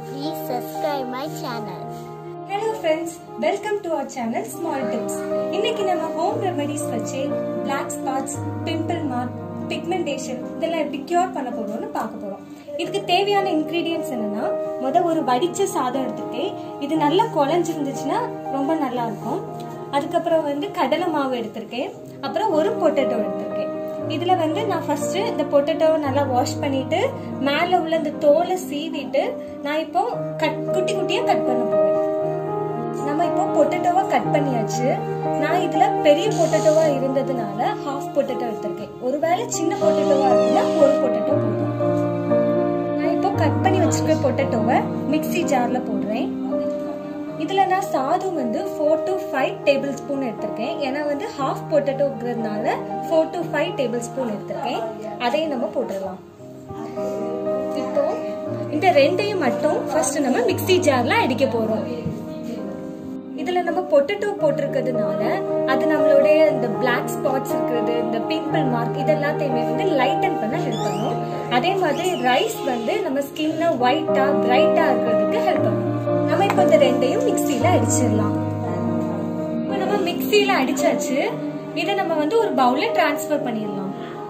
Please subscribe my channel. Hello friends welcome to our channel small tips இன்னைக்கு நம்ம home remedies வச்சு black spots pimple mark pigmentation இதெல்லாம் எப்படி cure பண்ண போறோம்னு பார்க்க போறோம் இதுக்கு தேவையான இன்கிரீடியன்ஸ் என்னன்னா முத ஒரு வடிச்ச சாதம் எடுத்துருக்கேன் இது நல்லா குழஞ்சிருந்துச்சுன்னா ரொம்ப நல்லா இருக்கும் அதுக்கப்புறம் வந்து கடலை மாவு எடுத்திருக்கேன் அப்புறம் ஒரு பொட்டேட்டோ எடுத்திருக்கேன் இதுல வந்து நான் ஃபர்ஸ்ட் இந்த பொட்டேட்டோவை நல்லா வாஷ் பண்ணிட்டு மேல உள்ள இந்த தோலை சீவிட்டு நான் இப்போ கட் குட்டி குட்டியா கட் பண்ண போறேன் நம்ம இப்போ பொட்டேட்டோவா கட் பண்ணியாச்சு நான் இதுல பெரிய பொட்டேட்டோவா இருந்ததுனால ஹாஃப் பொட்டேட்டோ எடுத்திருக்கேன் ஒருவேளை சின்ன பொட்டேட்டோவா இருந்தா ஒரு பொட்டேட்டோ போதும் நான் இப்போ கட் பண்ணி வச்சிருக்க பொட்டேட்டோவை மிக்ஸி ஜார்ல போடுறேன் இதுல நான் சாதம் வந்து four to five tablespoon எடுத்திருக்கேன் ஏன்னா வந்து ஹாஃப் பொட்டேட்டோங்கிறதுனால four to five tablespoon எடுத்திருக்கேன் அதையும் நம்ம போட்டுடலாம் இப்போ இந்த ரெண்டையும் மட்டும் ஃபர்ஸ்ட் நம்ம மிக்ஸி ஜார்ல அடிக்க போறோம் இதுல நம்ம பொட்டேட்டோ போட்டிருக்கிறதுனால அது நம்மளுடைய இந்த பிளாக் ஸ்பாட்ஸ் இருக்கிறது இந்த பிம்பிள் மார்க் இதெல்லாத்தையுமே வந்து லைட்டன் பண்ண ஹெல்ப் பண்ணும் அதே மாதிரி ரைஸ் வந்து நம்ம ஸ்கின்ன ஒயிட்டா பிரைட்டா இருக்கிறதுக்கு ஹெல்ப் பண்ணும் நம்ம இப்போ இந்த ரெண்டையும் மிக்ஸில அடிச்சிடலாம் இப்போ நம்ம மிக்ஸில அடிச்சாச்சு இதை நம்ம வந்து ஒரு பவுல்ல டிரான்ஸ்ஃபர் பண்ணிடலாம்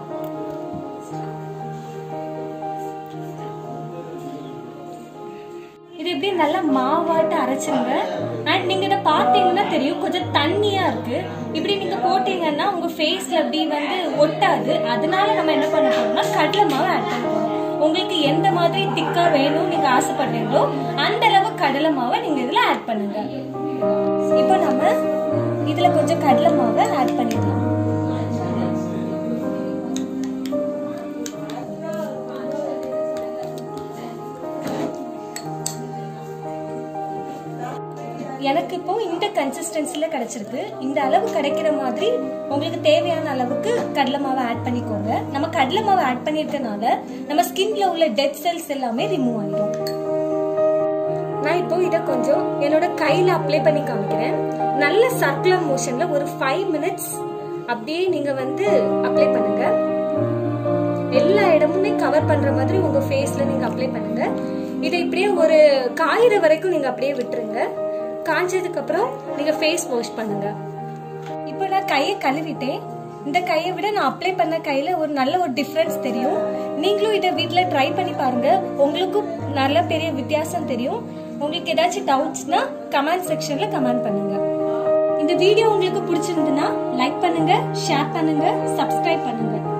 இது எப்படி நல்லா மாவாட்டு அரைச்சிருங்க அண்ட் நீங்க இதை பார்த்தீங்கன்னா தெரியும் கொஞ்சம் தண்ணியா இருக்கு இப்படி நீங்க போட்டீங்கன்னா உங்க ஃபேஸ்ல அப்படி வந்து ஒட்டாது அதனால நம்ம என்ன பண்ண போறோம்னா கடலை மாவு ஆட் பண்ண போறோம் உங்களுக்கு எந்த மாதிரி திக்கா வேணும் நீங்க ஆசைப்படுறீங்களோ அந்த அளவு கடலை மாவை நீங்க இதுல ஆட் பண்ணுங்க இப்போ நம்ம இதுல கொஞ்சம் கடலை மாவை ஆட் பண்ணிடலாம் எனக்கு இப்போ இந்த கன்சிஸ்டன்சில கிடைச்சிருக்கு இந்த அளவு கிடைக்கிற மாதிரி உங்களுக்கு தேவையான அளவுக்கு கடலை மாவை ஆட் பண்ணிக்கோங்க நம்ம கடலை மாவை ஆட் பண்ணிருக்கனால நம்ம ஸ்கின்ல உள்ள டெட் செல்ஸ் எல்லாமே ரிமூவ் ஆயிடும் நான் இப்போ இத கொஞ்சம் என்னோட கையில அப்ளை பண்ணி காமிக்கிறேன் நல்ல சர்க்குலர் மோஷன்ல ஒரு ஃபைவ் மினிட்ஸ் அப்படியே நீங்க வந்து அப்ளை பண்ணுங்க எல்லா இடமுமே கவர் பண்ற மாதிரி உங்க ஃபேஸ்ல நீங்க அப்ளை பண்ணுங்க இதை இப்படியே ஒரு காயிற வரைக்கும் நீங்க அப்படியே விட்டுருங்க காஞ்சதுக்கு அப்புறம் நீங்க ஃபேஸ் வாஷ் பண்ணுங்க இப்போ நான் கையை கழுவிட்டேன் இந்த கையை விட நான் அப்ளை பண்ண கையில ஒரு நல்ல ஒரு டிஃபரன்ஸ் தெரியும் நீங்களும் இதை வீட்ல ட்ரை பண்ணி பாருங்க உங்களுக்கும் நல்ல பெரிய வித்தியாசம் தெரியும் உங்களுக்கு ஏதாச்சும் டவுட்ஸ்னா கமெண்ட் செக்ஷன்ல கமெண்ட் பண்ணுங்க இந்த வீடியோ உங்களுக்கு பிடிச்சிருந்துன்னா லைக் பண்ணுங்க ஷேர் பண்ணுங்க சப்ஸ்கிரைப் பண்ணுங்க